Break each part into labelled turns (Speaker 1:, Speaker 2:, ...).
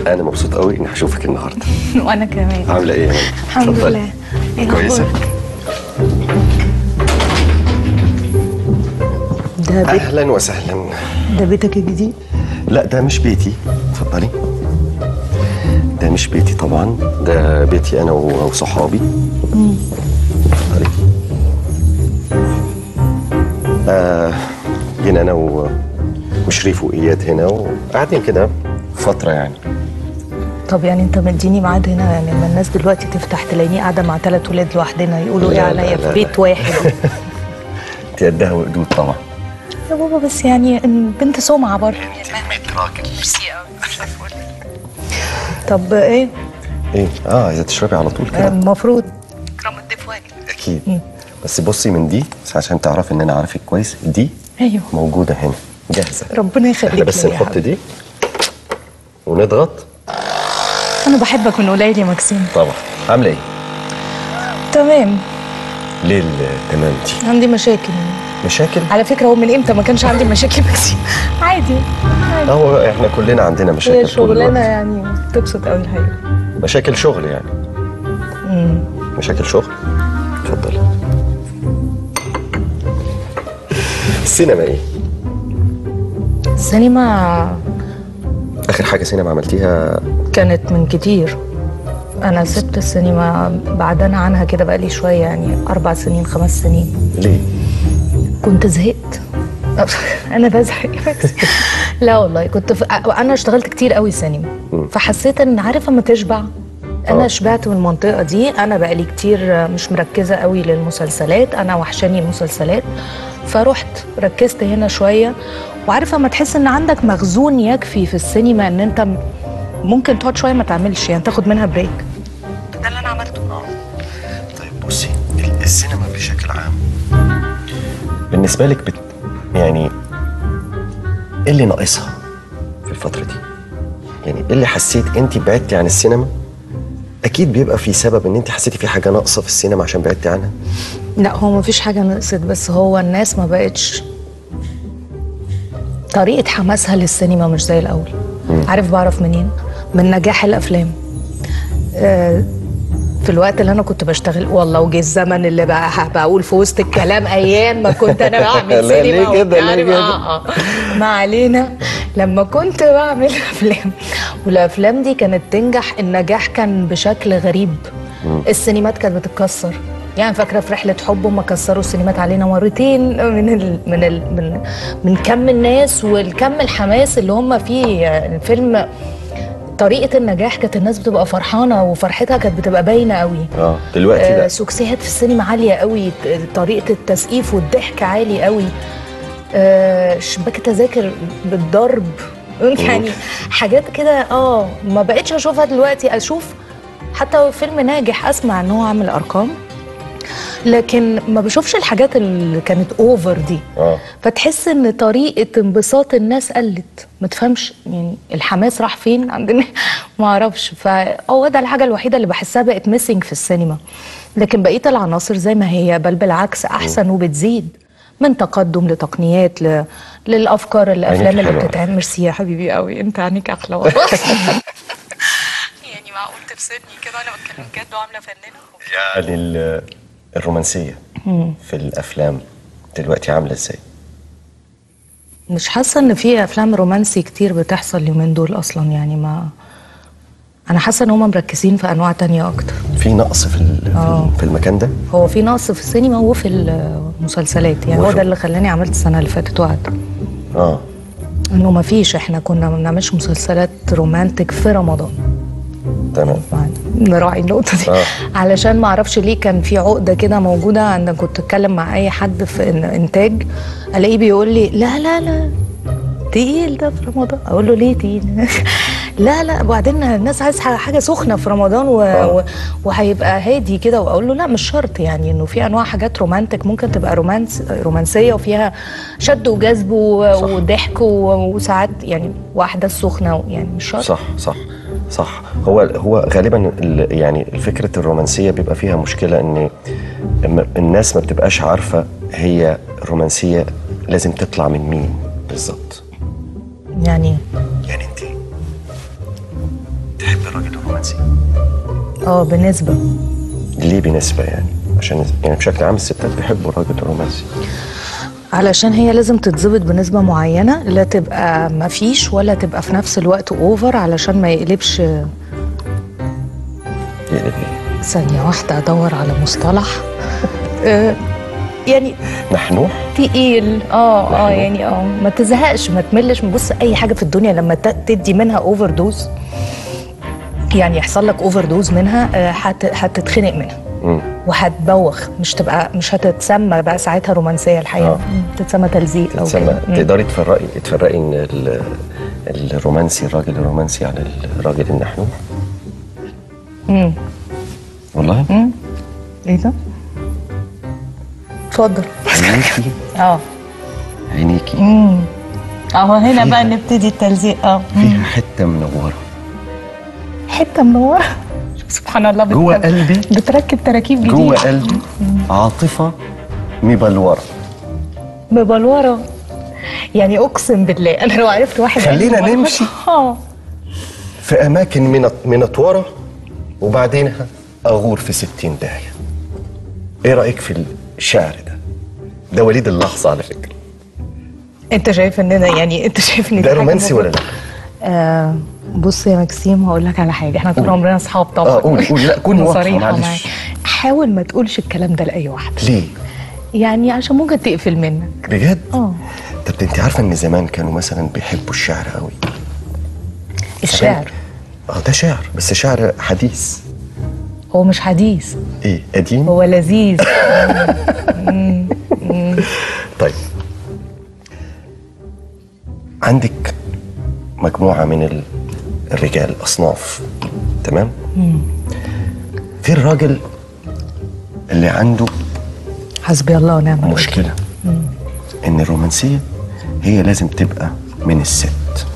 Speaker 1: انا مبسوط قوي اني هشوفك النهارده
Speaker 2: وانا كمان
Speaker 1: عامله ايه يا ماما
Speaker 2: الحمد
Speaker 1: اتفضلي.
Speaker 2: لله إيه
Speaker 1: كويسه
Speaker 2: أخبارك؟
Speaker 3: ده بيت
Speaker 1: اهلا وسهلا
Speaker 3: ده بيتك الجديد
Speaker 1: لا ده مش بيتي اتفضلي ده مش بيتي طبعا ده بيتي انا و- وصحابي اتفضلي آه جينا انا و- وشريف واياد هنا وقاعدين كده فتره يعني
Speaker 3: طب يعني انت مديني ميعاد هنا يعني لما الناس دلوقتي تفتح تلاقيني قاعده مع ثلاث ولاد لوحدنا يقولوا ايه
Speaker 1: لا، لا،
Speaker 3: عليا
Speaker 1: لا،
Speaker 3: في بيت واحد
Speaker 1: انت قدها وقدود طبعا
Speaker 3: يا بابا بس يعني بنت سمعه برضه
Speaker 1: انت راجل
Speaker 3: طب ايه
Speaker 1: ايه اه عايزه تشربي على طول كده
Speaker 3: المفروض اكرم الضيف واجب
Speaker 1: اكيد بس بصي من دي بس عشان تعرفي ان انا عارفك كويس دي
Speaker 3: ايوه
Speaker 1: موجوده هنا جاهزه
Speaker 3: ربنا يخليك
Speaker 1: احنا بس
Speaker 3: ليا يا
Speaker 1: نحط
Speaker 3: حبيبي.
Speaker 1: دي ونضغط
Speaker 3: انا بحبك من قليل يا مكسيم
Speaker 1: طبعا عامله ايه
Speaker 3: تمام
Speaker 1: ليه التمام دي
Speaker 3: عندي مشاكل
Speaker 1: مشاكل
Speaker 3: على فكره هو من امتى ما كانش عندي مشاكل مكسيم عادي
Speaker 1: هو احنا كلنا عندنا
Speaker 3: هي
Speaker 1: مشاكل طول
Speaker 3: شغلانه
Speaker 1: الوقت.
Speaker 3: يعني تبسط قوي الحقيقه
Speaker 1: مشاكل شغل يعني مشاكل شغل اتفضلي السينما ايه
Speaker 3: السينما
Speaker 1: اخر حاجه سينما عملتيها
Speaker 3: كانت من كتير انا سبت السينما بعدنا عنها كده بقالي شويه يعني اربع سنين خمس سنين
Speaker 1: ليه
Speaker 3: كنت زهقت انا بزهق بس لا والله كنت في... انا اشتغلت كتير قوي سينما فحسيت ان عارف اما تشبع انا
Speaker 1: آه.
Speaker 3: شبعت من المنطقه دي انا بقالي كتير مش مركزه قوي للمسلسلات انا وحشاني المسلسلات فرحت ركزت هنا شويه وعارفه اما تحس ان عندك مخزون يكفي في السينما ان انت م- ممكن تقعد شويه ما تعملش يعني تاخد منها بريك ده اللي انا عملته
Speaker 1: طيب بصي ال- السينما بشكل عام بالنسبة لك بت... يعني ايه اللي ناقصها في الفترة دي؟ يعني ايه اللي حسيت انت بعدتي عن السينما؟ اكيد بيبقى في سبب ان انت حسيتي في حاجة ناقصة في السينما عشان بعدتي عنها
Speaker 3: لا هو مفيش حاجة نقصت بس هو الناس ما بقتش طريقة حماسها للسينما مش زي الأول عارف بعرف منين؟ من نجاح الأفلام آه، في الوقت اللي أنا كنت بشتغل والله وجه الزمن اللي بقى بقول في وسط الكلام أيام ما كنت أنا بعمل
Speaker 1: لا، ليه
Speaker 3: سينما
Speaker 1: كده؟
Speaker 3: وبتاع،
Speaker 1: ليه كده؟
Speaker 3: آه، آه. ما علينا لما كنت بعمل أفلام والأفلام دي كانت تنجح النجاح كان بشكل غريب السينمات كانت بتتكسر يعني فاكره في رحله حب هم كسروا السينمات علينا مرتين من ال من ال من من كم الناس والكم الحماس اللي هم فيه الفيلم طريقه النجاح كانت الناس بتبقى فرحانه وفرحتها كانت بتبقى باينه قوي
Speaker 1: اه دلوقتي
Speaker 3: آه،
Speaker 1: لا
Speaker 3: سوكسيهات في السينما عاليه قوي ت- طريقه التسقيف والضحك عالي قوي آه، شباك تذاكر بالضرب يعني حاجات كده اه ما بقتش اشوفها دلوقتي اشوف حتى لو فيلم ناجح اسمع ان هو عامل ارقام لكن ما بشوفش الحاجات اللي كانت اوفر دي
Speaker 1: اه
Speaker 3: فتحس ان طريقه انبساط الناس قلت ما تفهمش يعني الحماس راح فين عندنا ما اعرفش فهو ده الحاجه الوحيده اللي بحسها بقت ميسنج في السينما لكن بقيه العناصر زي ما هي بل بالعكس احسن وبتزيد من تقدم لتقنيات ل... للافكار الافلام اللي
Speaker 1: حلوة.
Speaker 3: بتتعمل ميرسي يا حبيبي قوي انت عينيك احلى والله يعني معقول تبسطني كده وانا بتكلم جد وعامله فنانه
Speaker 1: يعني ال- الرومانسية في الافلام دلوقتي عاملة ازاي؟
Speaker 3: مش حاسه ان في افلام رومانسي كتير بتحصل اليومين دول اصلا يعني ما انا حاسه ان هم مركزين في انواع تانية اكتر
Speaker 1: في نقص في ال- في,
Speaker 3: آه.
Speaker 1: ال- في المكان ده؟
Speaker 3: هو في نقص في السينما وفي المسلسلات يعني هو
Speaker 1: وفي-
Speaker 3: ده اللي خلاني عملت السنه اللي فاتت وعد
Speaker 1: اه
Speaker 3: انه ما فيش احنا كنا ما بنعملش مسلسلات رومانتك في رمضان
Speaker 1: تمام
Speaker 3: يعني نراعي النقطه دي
Speaker 1: آه.
Speaker 3: علشان ما اعرفش ليه كان في عقده كده موجوده عند كنت اتكلم مع اي حد في إن- انتاج الاقيه بيقول لي لا لا لا تقيل ده في رمضان اقول له ليه تقيل لا لا وبعدين الناس عايز حاجه حاجة سخنه في رمضان و...
Speaker 1: آه.
Speaker 3: و... وهيبقى هادي كده واقول له لا مش شرط يعني انه في انواع حاجات رومانتك ممكن تبقى رومانس رومانسيه وفيها شد وجذب و...
Speaker 1: صح.
Speaker 3: وضحك و... وساعات يعني واحداث سخنه يعني مش شرط
Speaker 1: صح صح صح هو هو غالبا ال- يعني فكره الرومانسيه بيبقى فيها مشكله ان م- الناس ما بتبقاش عارفه هي رومانسيه لازم تطلع من مين بالظبط
Speaker 3: يعني
Speaker 1: يعني انت رومانسي
Speaker 3: اه بنسبه
Speaker 1: ليه بنسبه يعني عشان يعني بشكل عام الستات بيحبوا الراجل الرومانسي
Speaker 3: علشان هي لازم تتظبط بنسبة معينة لا تبقى مفيش ولا تبقى في نفس الوقت اوفر علشان ما يقلبش
Speaker 1: يقلب ايه
Speaker 3: ثانية واحدة ادور على مصطلح آه، يعني
Speaker 1: نحنوح
Speaker 3: تقيل اه اه
Speaker 1: محلو.
Speaker 3: يعني اه ما تزهقش ما تملش بص اي حاجة في الدنيا لما ت- تدي منها اوفر دوز يعني يحصل لك اوفر دوز منها آه، هت- هتتخنق منها
Speaker 1: مم.
Speaker 3: وهتبوخ مش تبقى مش هتتسمى بقى ساعتها رومانسيه الحقيقه
Speaker 1: آه.
Speaker 3: مم، تتسمى تلزيق او
Speaker 1: تسمى
Speaker 3: كده مم.
Speaker 1: تقدري تفرقي تفرقي ان ال- الرومانسي الراجل الرومانسي عن الراجل النحنوح
Speaker 3: مم.
Speaker 1: والله
Speaker 3: ايه ده؟ اتفضل
Speaker 1: عينيكي
Speaker 3: اه
Speaker 1: عينيكي
Speaker 3: اهو هنا
Speaker 1: فيها-
Speaker 3: بقى نبتدي التلزيق اه
Speaker 1: فيها حته منوره
Speaker 3: حته منوره سبحان الله
Speaker 1: جوه
Speaker 3: بت-
Speaker 1: قلبي
Speaker 3: بتركب تراكيب جديده
Speaker 1: جوه قلبي عاطفه مبلوره
Speaker 3: مبلوره يعني اقسم بالله انا لو عرفت واحد
Speaker 1: خلينا
Speaker 3: قلبه
Speaker 1: نمشي.
Speaker 3: اه
Speaker 1: في اماكن من منطوره وبعدينها اغور في ستين داهيه ايه رايك في الشعر ده ده وليد اللحظه على فكره
Speaker 3: انت شايف ان انا يعني انت شايف ان دي
Speaker 1: ده
Speaker 3: حاجة
Speaker 1: رومانسي ولا لا
Speaker 3: آه بص يا مكسيم هقول لك على حاجه احنا طول
Speaker 1: قول.
Speaker 3: عمرنا اصحاب طبعا
Speaker 1: آه، قول، قول. لا، كوني
Speaker 3: أنا
Speaker 1: واضحة،
Speaker 3: صريحة
Speaker 1: معلش.
Speaker 3: معاك. حاول ما تقولش الكلام ده لاي واحد
Speaker 1: ليه
Speaker 3: يعني عشان ممكن تقفل منك
Speaker 1: بجد
Speaker 3: اه
Speaker 1: طب ده انت عارفه ان زمان كانوا مثلا بيحبوا الشعر قوي
Speaker 3: الشعر
Speaker 1: اه ده شعر بس شعر حديث
Speaker 3: هو مش حديث
Speaker 1: ايه قديم
Speaker 3: هو لذيذ
Speaker 1: طيب عندك مجموعة من ال- الرجال أصناف تمام في الراجل اللي عنده
Speaker 3: حسبي الله ونعم الوكيل
Speaker 1: مشكلة إن الرومانسية هي لازم تبقى من الست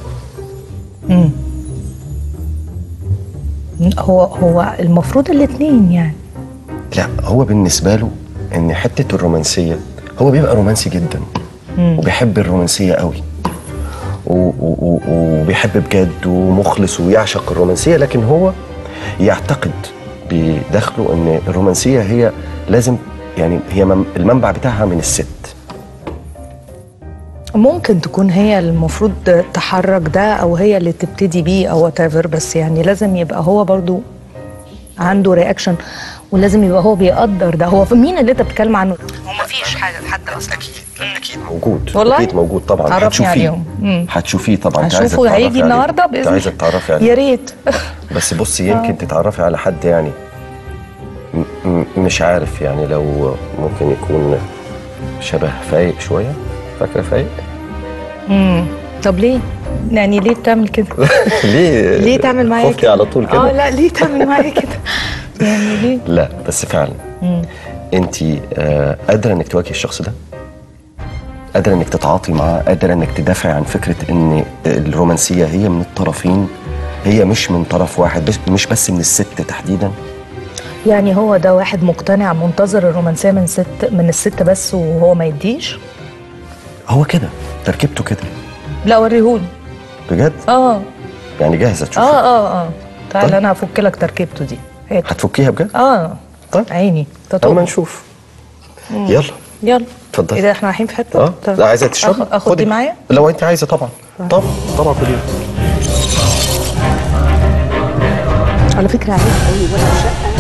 Speaker 3: هو هو المفروض الاثنين يعني
Speaker 1: لا هو بالنسبة له إن حتة الرومانسية هو بيبقى رومانسي جدا وبيحب الرومانسية قوي و- و- و- وبيحب بجد ومخلص ويعشق الرومانسية لكن هو يعتقد بداخله ان الرومانسية هي لازم يعني هي مم- المنبع بتاعها من الست
Speaker 3: ممكن تكون هي المفروض تحرك ده او هي اللي تبتدي بيه او وات بس يعني لازم يبقى هو برضو عنده رياكشن ولازم يبقى هو بيقدر ده هو مين اللي انت بتتكلم عنه هو ما فيش حاجه حد اصلا
Speaker 1: اكيد اكيد موجود
Speaker 3: والله؟
Speaker 1: اكيد موجود طبعا
Speaker 3: عرفني
Speaker 1: هتشوفيه
Speaker 3: عليهم. مم.
Speaker 1: هتشوفيه طبعا انت عايزة
Speaker 3: هشوفه
Speaker 1: تتعرفي
Speaker 3: هيجي
Speaker 1: عليه.
Speaker 3: النهارده
Speaker 1: انت
Speaker 3: باذن
Speaker 1: عايزه تتعرفي عليه
Speaker 3: يا ريت
Speaker 1: بس بصي يمكن تتعرفي على حد يعني م- م- مش عارف يعني لو ممكن يكون شبه فايق شويه فاكره فايق
Speaker 3: طب ليه؟ يعني ليه بتعمل كده؟
Speaker 1: ليه
Speaker 3: ليه تعمل معايا
Speaker 1: خفتي
Speaker 3: كده؟
Speaker 1: على طول
Speaker 3: اه
Speaker 1: كده
Speaker 3: لا ليه تعمل معايا كده؟ يعني ليه؟
Speaker 1: لا بس فعلا انت آه، قادره انك تواجهي الشخص ده قادره انك تتعاطي معاه قادره انك تدافعي عن فكره ان الرومانسيه هي من الطرفين هي مش من طرف واحد بس مش بس من الست تحديدا
Speaker 3: يعني هو ده واحد مقتنع منتظر الرومانسيه من ست من الست بس وهو ما يديش؟
Speaker 1: هو كده تركيبته كده
Speaker 3: لا وريهولي
Speaker 1: بجد
Speaker 3: اه
Speaker 1: يعني جاهزه تشوفي
Speaker 3: اه اه اه تعال
Speaker 1: طيب.
Speaker 3: انا هفك لك تركيبته دي هات
Speaker 1: هتفكيها بجد
Speaker 3: اه
Speaker 1: طيب.
Speaker 3: عيني
Speaker 1: طب
Speaker 3: تطور
Speaker 1: ما نشوف يلا
Speaker 3: يلا
Speaker 1: اتفضلي.
Speaker 3: ايه ده احنا رايحين في حته
Speaker 1: اه
Speaker 3: طب
Speaker 1: لا عايزه تشربي
Speaker 3: اخد, أخد دي معايا
Speaker 1: لو انت عايزه طبعا طبعا طبعا كل يوم
Speaker 3: على فكره عايز قوي ولا شقه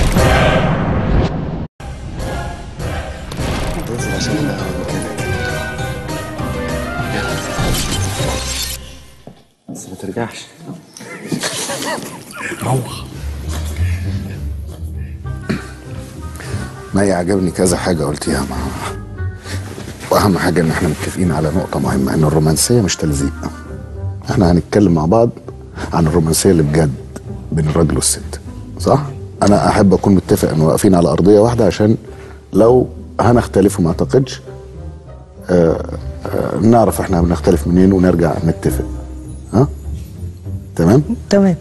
Speaker 1: تنزل عشان انا اقعد مكانك بس ما ترجعش روح
Speaker 2: ما يعجبني كذا حاجة قلتيها مع وأهم حاجة إن إحنا متفقين على نقطة مهمة إن الرومانسية مش تلزيق إحنا هنتكلم مع بعض عن الرومانسية اللي بجد بين الراجل والست صح؟ أنا أحب أكون متفق إن واقفين على أرضية واحدة عشان لو هنختلف وما أعتقدش آه آه نعرف إحنا بنختلف منين ونرجع نتفق ها؟ تمام؟
Speaker 3: تمام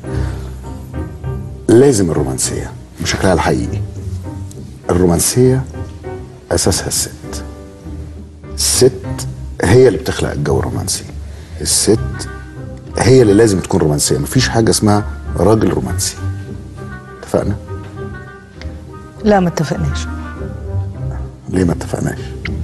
Speaker 2: لازم الرومانسية بشكلها الحقيقي الرومانسية أساسها الست الست هي اللي بتخلق الجو الرومانسي الست هي اللي لازم تكون رومانسية مفيش حاجة اسمها راجل رومانسي اتفقنا
Speaker 3: لا ما اتفقناش
Speaker 2: ليه ما اتفقناش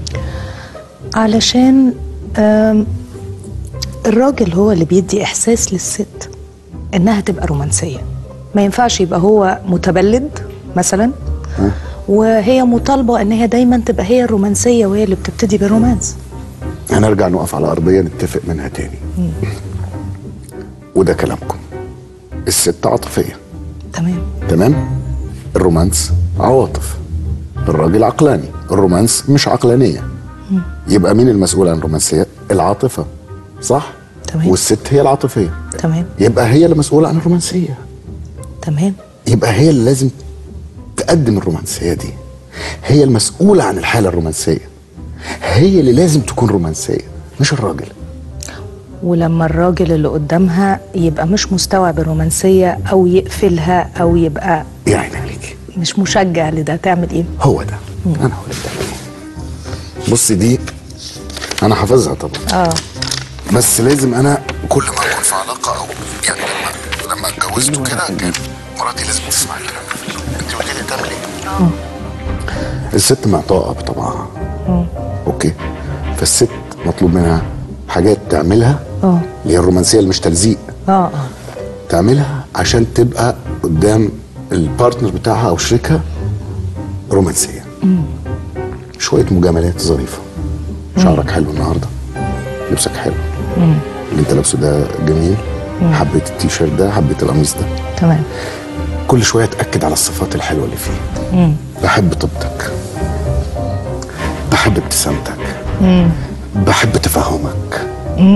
Speaker 3: علشان آم، الراجل هو اللي بيدي احساس للست انها تبقى رومانسيه ما ينفعش يبقى هو متبلد مثلا وهي مطالبه ان هي دايما تبقى هي الرومانسيه وهي اللي بتبتدي بالرومانس
Speaker 2: هنرجع نقف على ارضيه نتفق منها تاني وده كلامكم الست عاطفيه
Speaker 3: تمام
Speaker 2: تمام الرومانس عواطف الراجل عقلاني الرومانس مش عقلانيه يبقى مين المسؤول عن الرومانسيه العاطفه صح
Speaker 3: تمام.
Speaker 2: والست هي العاطفيه
Speaker 3: تمام
Speaker 2: يبقى هي اللي مسؤوله عن الرومانسيه
Speaker 3: تمام
Speaker 2: يبقى هي اللي لازم تقدم الرومانسيه دي هي المسؤوله عن الحاله الرومانسيه هي اللي لازم تكون رومانسيه مش الراجل
Speaker 3: ولما الراجل اللي قدامها يبقى مش مستوعب الرومانسيه او يقفلها او يبقى
Speaker 2: يا عيني عليكي
Speaker 3: مش مشجع لده تعمل ايه
Speaker 2: هو ده انا هقول لك تعمل ايه بصي دي انا حافظها طبعا
Speaker 3: اه
Speaker 2: بس لازم انا كل ما اكون في علاقه او يعني لما لما اتجوزته كده كان مراتي لازم تسمع الكلام انت قلت لي تعمل ايه؟ الست معطاءه بطبعها اوكي فالست مطلوب منها حاجات تعملها
Speaker 3: اه
Speaker 2: اللي هي الرومانسيه اللي مش تلزيق
Speaker 3: اه اه
Speaker 2: تعملها عشان تبقى قدام البارتنر بتاعها او شريكها رومانسيه شويه مجاملات ظريفه شعرك حلو النهارده لبسك حلو اللي انت لابسه ده جميل حبيت التيشيرت ده حبيت القميص ده
Speaker 3: تمام
Speaker 2: كل شويه اتاكد على الصفات الحلوه اللي فيه بحب طيبتك بحب ابتسامتك بحب تفهمك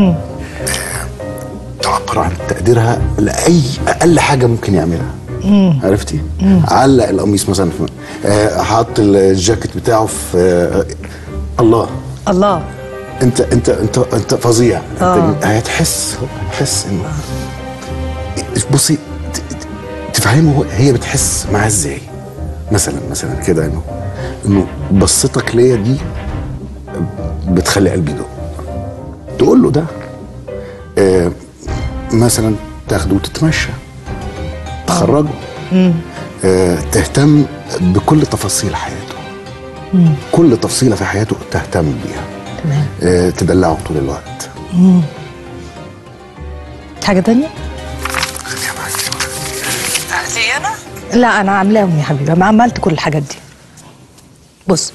Speaker 2: تعبر عن تقديرها لاي اقل حاجه ممكن يعملها عرفتي علق القميص مثلا في آه، حط الجاكيت بتاعه في آه، الله
Speaker 3: الله
Speaker 2: انت انت انت انت فظيع
Speaker 3: آه.
Speaker 2: انت هتحس هتحس انه بصي ت- ت- تفهمه هو- هي بتحس معاه ازاي مثلا مثلا كده انه انه بصتك ليا دي بتخلي قلبي يدق تقول له ده آه مثلا تاخده وتتمشى تخرجه آه تهتم بكل تفاصيل حياته كل تفصيله في حياته تهتم بيها
Speaker 3: تمام
Speaker 2: آه، تدلعه طول الوقت
Speaker 3: حاجه تانية لا انا عاملاهم يا حبيبي انا عملت كل الحاجات دي بص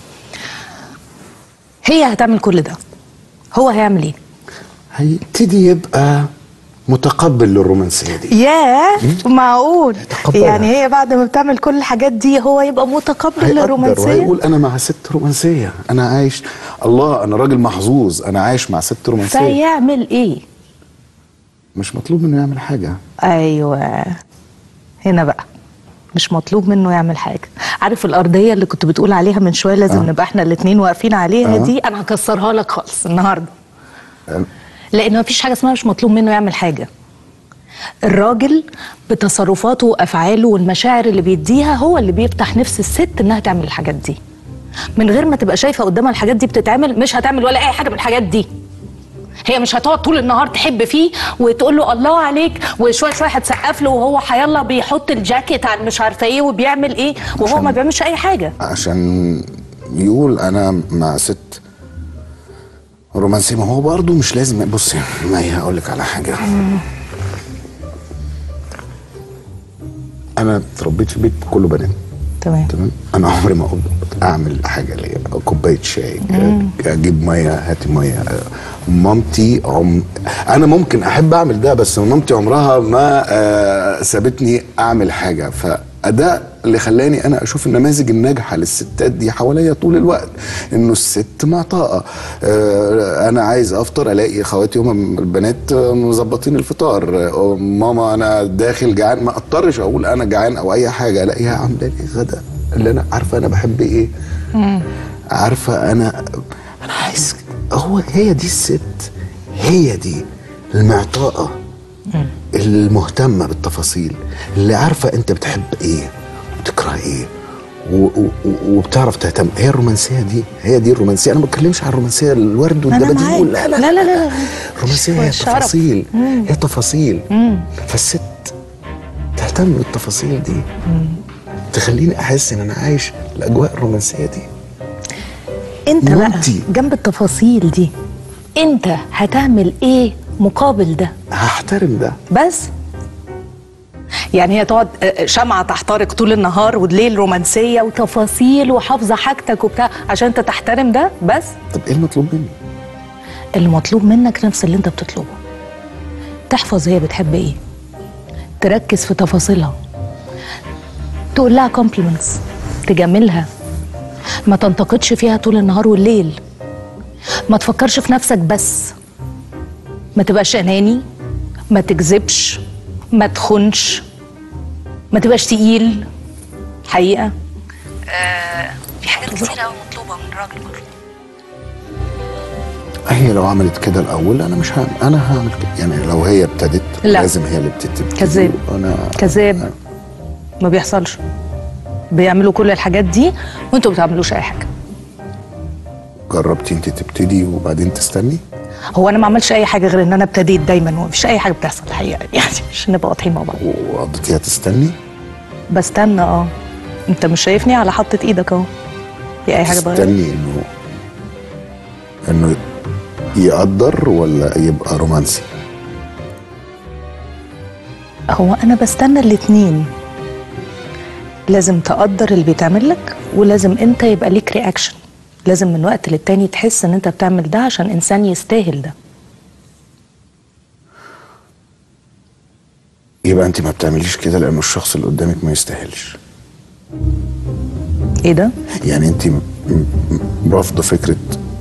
Speaker 3: هي هتعمل كل ده هو هيعمل ايه
Speaker 2: هيبتدي يبقى متقبل للرومانسيه دي
Speaker 3: ياه معقول
Speaker 2: يتقبلها.
Speaker 3: يعني هي بعد ما بتعمل كل الحاجات دي هو يبقى متقبل
Speaker 2: هيقدر
Speaker 3: للرومانسيه
Speaker 2: وهيقول انا مع ست رومانسيه انا عايش الله انا راجل محظوظ انا عايش مع ست رومانسيه
Speaker 3: فيعمل ايه
Speaker 2: مش مطلوب منه يعمل حاجه
Speaker 3: ايوه هنا بقى مش مطلوب منه يعمل حاجه عارف الارضيه اللي كنت بتقول عليها من شويه لازم
Speaker 2: آه.
Speaker 3: نبقى احنا الاثنين واقفين عليها
Speaker 2: آه.
Speaker 3: دي انا هكسرها لك خالص النهارده
Speaker 2: آه.
Speaker 3: لان مفيش حاجه اسمها مش مطلوب منه يعمل حاجه الراجل بتصرفاته وافعاله والمشاعر اللي بيديها هو اللي بيفتح نفس الست انها تعمل الحاجات دي من غير ما تبقى شايفه قدامها الحاجات دي بتتعمل مش هتعمل ولا اي حاجه من الحاجات دي هي مش هتقعد طول النهار تحب فيه وتقول له الله عليك وشويه شويه هتسقف له وهو هيلا بيحط الجاكيت على مش عارفه ايه وبيعمل ايه وهو ما بيعملش اي حاجه
Speaker 2: عشان يقول انا مع ست رومانسي ما هو برضه مش لازم بصي ما هي هقول لك على حاجه انا اتربيت في بيت كله بنات
Speaker 3: تمام
Speaker 2: تمام انا عمري ما قلت اعمل حاجه ليا كوبايه شاي اجيب ميه هاتي ميه مامتي عم انا ممكن احب اعمل ده بس مامتي عمرها ما آه، سابتني اعمل حاجه فده اللي خلاني انا اشوف النماذج الناجحه للستات دي حواليا طول الوقت انه الست معطاءه آه، انا عايز افطر الاقي اخواتي هم البنات آه، مظبطين الفطار آه، ماما انا داخل جعان ما اضطرش اقول انا جعان او اي حاجه الاقيها عامله لي غدا اللي انا عارفه انا بحب ايه عارفه انا انا عايز هو هي دي الست هي دي المعطاءه المهتمه بالتفاصيل اللي عارفه انت بتحب ايه وتكره ايه و- و- و- وبتعرف تهتم هي الرومانسيه دي هي دي الرومانسيه انا ما بتكلمش عن الرومانسيه الورد
Speaker 3: أنا
Speaker 2: والدباديب
Speaker 3: معاك.
Speaker 2: لا لا
Speaker 3: لا لا لا لا.
Speaker 2: الرومانسيه هي
Speaker 3: والشرف.
Speaker 2: تفاصيل هي تفاصيل فالست تهتم بالتفاصيل دي تخليني احس ان انا عايش الاجواء الرومانسيه دي
Speaker 3: انت بقى
Speaker 2: وانتي؟
Speaker 3: جنب التفاصيل دي انت هتعمل ايه مقابل ده
Speaker 2: هحترم ده
Speaker 3: بس يعني هي تقعد آه، شمعة تحترق طول النهار والليل رومانسية وتفاصيل وحافظة حاجتك وبتاع عشان انت تحترم ده بس
Speaker 2: طب ايه المطلوب مني
Speaker 3: المطلوب منك نفس اللي انت بتطلبه تحفظ هي بتحب ايه تركز في تفاصيلها تقول لها كومبلمنتس تجاملها ما تنتقدش فيها طول النهار والليل ما تفكرش في نفسك بس ما تبقاش اناني ما تكذبش ما تخنش ما تبقاش تقيل حقيقه آه في حاجات كتير قوي مطلوبه من الراجل برضه
Speaker 2: هي لو عملت كده الاول انا مش هعمل انا هعمل كده يعني لو هي ابتدت
Speaker 3: لا.
Speaker 2: لازم هي اللي بتبتدي
Speaker 3: كذاب.
Speaker 2: انا
Speaker 3: كذاب ما بيحصلش بيعملوا كل الحاجات دي وانتوا ما بتعملوش اي حاجه
Speaker 2: جربتي انت تبتدي وبعدين تستني
Speaker 3: هو انا ما عملش اي حاجه غير ان انا ابتديت دايما ومفيش اي حاجه بتحصل الحقيقه يعني عشان نبقى واضحين مع بعض
Speaker 2: وقضيتيها تستني
Speaker 3: بستنى اه انت مش شايفني على حطة ايدك اهو في اي حاجه اتغيرت
Speaker 2: تستني انه انه يقدر ولا يبقى رومانسي
Speaker 3: هو انا بستنى الاتنين لازم تقدر اللي بيتعمل لك ولازم انت يبقى ليك رياكشن لازم من وقت للتاني تحس ان انت بتعمل ده عشان انسان يستاهل ده
Speaker 2: يبقى انت ما بتعمليش كده لانه الشخص اللي قدامك ما يستاهلش
Speaker 3: ايه ده
Speaker 2: يعني انت م- م- رافضه فكره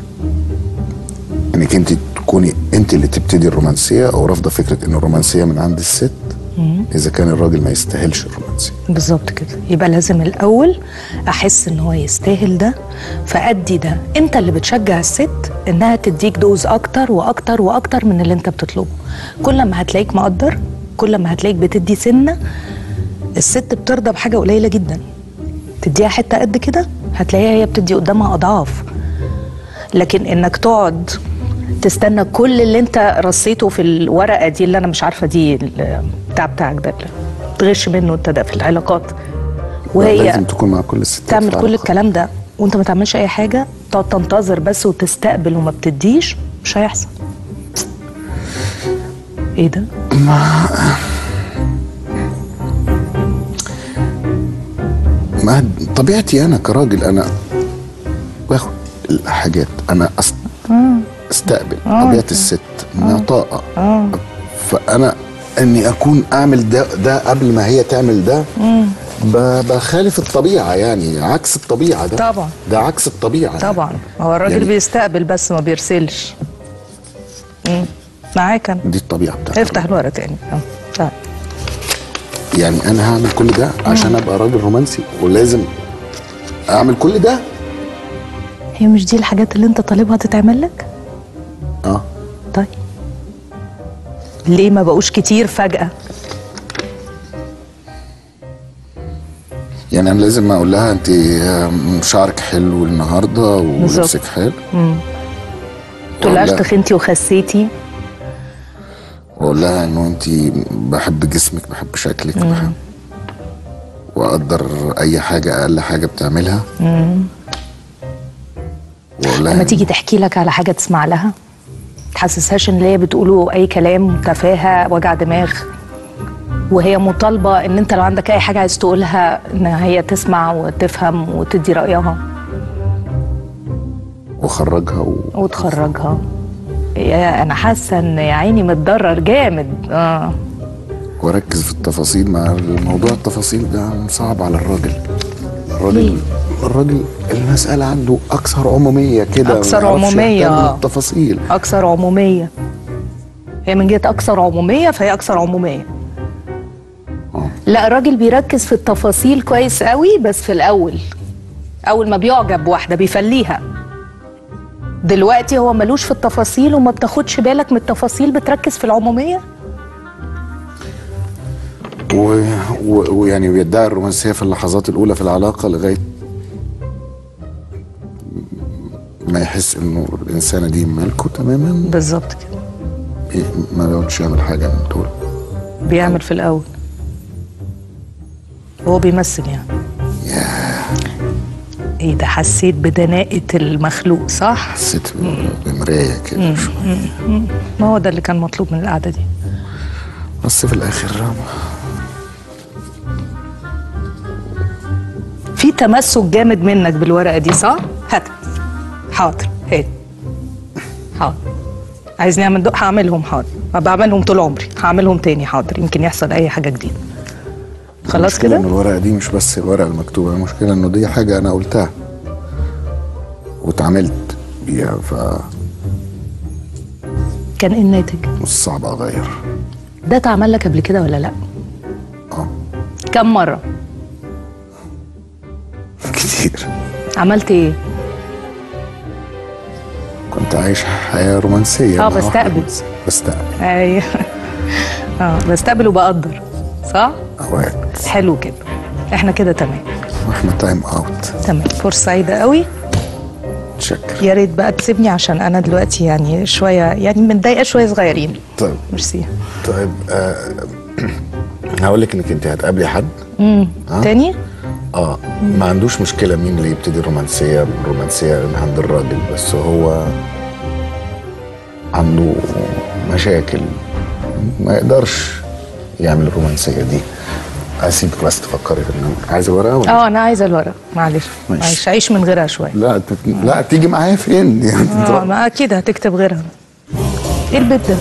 Speaker 2: انك انت تكوني انت اللي تبتدي الرومانسيه او رافضه فكره ان الرومانسيه من عند الست اذا كان الراجل ما يستاهلش الرومانسيه
Speaker 3: بالظبط كده يبقى لازم الاول احس ان هو يستاهل ده فادي ده انت اللي بتشجع الست انها تديك دوز اكتر واكتر واكتر من اللي انت بتطلبه كل ما هتلاقيك مقدر كل ما هتلاقيك بتدي سنه الست بترضى بحاجه قليله جدا تديها حته قد كده هتلاقيها هي بتدي قدامها اضعاف لكن انك تقعد تستنى كل اللي انت رصيته في الورقه دي اللي انا مش عارفه دي ال- بتاع بتاعك ده اللي تغش منه انت ده في العلاقات وهي
Speaker 2: لازم تكون مع كل الستات
Speaker 3: تعمل
Speaker 2: في
Speaker 3: كل
Speaker 2: علاقة.
Speaker 3: الكلام ده وانت ما تعملش اي حاجه تقعد تنتظر بس وتستقبل وما بتديش مش هيحصل ايه ده
Speaker 2: ما طبيعتي انا كراجل انا باخد الحاجات انا أست... استقبل طبيعه الست انها طاقه فانا اني اكون اعمل ده ده قبل ما هي تعمل ده ب- بخالف الطبيعه يعني عكس الطبيعه ده
Speaker 3: طبعا.
Speaker 2: ده عكس الطبيعه
Speaker 3: طبعا هو الراجل
Speaker 2: يعني-
Speaker 3: بيستقبل بس ما بيرسلش مم. معاك انا
Speaker 2: دي الطبيعه بتاعتي
Speaker 3: افتح الورقه تاني اه طيب.
Speaker 2: يعني انا هعمل كل ده عشان ابقى راجل رومانسي ولازم اعمل كل ده
Speaker 3: هي مش دي الحاجات اللي انت طالبها تتعمل لك
Speaker 2: اه
Speaker 3: طيب ليه ما بقوش كتير فجأة
Speaker 2: يعني انا لازم اقول لها انت شعرك حلو النهارده ولبسك حلو
Speaker 3: تقولهاش
Speaker 2: ولا-
Speaker 3: تخنتي وخسيتي
Speaker 2: واقول لها انه انت بحب جسمك بحب شكلك بحب واقدر اي حاجه اقل حاجه بتعملها واقول لها
Speaker 3: لما تيجي تحكي لك على حاجة تسمع لها تحسسهاش ان اللي هي بتقوله اي كلام تفاهة وجع دماغ وهي مطالبة ان انت لو عندك اي حاجة عايز تقولها ان هي تسمع وتفهم وتدي رأيها
Speaker 2: واخرجها و...
Speaker 3: وتخرجها يا انا حاسة ان يا عيني متضرر جامد اه
Speaker 2: واركز في التفاصيل مع الموضوع التفاصيل ده صعب على الراجل
Speaker 3: ليه؟
Speaker 2: الراجل الراجل المسألة عنده أكثر عمومية كده ما
Speaker 3: أكثر
Speaker 2: يعرفش
Speaker 3: عمومية،
Speaker 2: يهتم
Speaker 3: آه.
Speaker 2: بالتفاصيل
Speaker 3: اكثر عموميه هي من جهه اكثر عموميه فهي اكثر عموميه
Speaker 2: آه.
Speaker 3: لا الراجل بيركز في التفاصيل كويس قوي بس في الاول اول ما بيعجب بواحده بيفليها دلوقتي هو ملوش في التفاصيل وما بتاخدش بالك من التفاصيل بتركز في العموميه
Speaker 2: و... و... ويعني بيدعي الرومانسية في اللحظات الأولى في العلاقة لغاية ما يحس إنه الإنسانة دي ملكه تماما
Speaker 3: بالظبط كده
Speaker 2: إيه، ما بيقعدش يعمل حاجة من دول
Speaker 3: بيعمل في الاول هو بيمثل يعني ايه ده حسيت بدناءة المخلوق صح؟
Speaker 2: حسيت بمرايه كده
Speaker 3: ما هو ده اللي كان مطلوب من القعدة دي
Speaker 2: بس في الاخر
Speaker 3: في تمسك جامد منك بالورقة دي صح؟ هات حاضر هات حاضر عايزني اعمل دق هعملهم حاضر ما بعملهم طول عمري هعملهم تاني حاضر يمكن يحصل اي حاجة جديدة خلاص
Speaker 2: المشكلة ان
Speaker 3: كده؟
Speaker 2: الورقه دي مش بس الورقه المكتوبه المشكله انه دي حاجه انا قلتها واتعاملت بيها ف
Speaker 3: كان ايه الناتج؟
Speaker 2: مش صعب اغير
Speaker 3: ده اتعمل لك قبل كده ولا لا؟
Speaker 2: اه
Speaker 3: كم مرة؟
Speaker 2: كتير
Speaker 3: عملت ايه؟
Speaker 2: كنت عايش حياه رومانسيه
Speaker 3: آه،
Speaker 2: مع واحدة
Speaker 3: بستقبل.
Speaker 2: رومانسية. بستقبل
Speaker 3: ايوه اه بستقبل وبقدر صح؟
Speaker 2: اوقات
Speaker 3: حلو كده احنا كده تمام
Speaker 2: واحنا تايم اوت
Speaker 3: تمام فرصة سعيدة قوي
Speaker 2: تشكر
Speaker 3: يا ريت بقى تسيبني عشان انا دلوقتي يعني شوية يعني متضايقة شوية صغيرين
Speaker 2: طيب
Speaker 3: ميرسي
Speaker 2: طيب آه هقول لك انك انت هتقابلي حد
Speaker 3: امم
Speaker 2: ها؟
Speaker 3: تاني؟
Speaker 2: اه ما عندوش مشكله مين اللي يبتدي الرومانسيه الرومانسيه من عند الراجل بس هو عنده مشاكل ما يقدرش يعمل الرومانسيه دي اسيبك بس تفكري في النمر عايز ورقه ولا
Speaker 3: اه انا عايزة الورق معلش
Speaker 2: ماشي.
Speaker 3: معلش عيش من غيرها شوية
Speaker 2: لا تت... لا تيجي معايا فين يعني
Speaker 3: اه
Speaker 2: تروح-
Speaker 3: ما اكيد هتكتب غيرها ايه البيت ده؟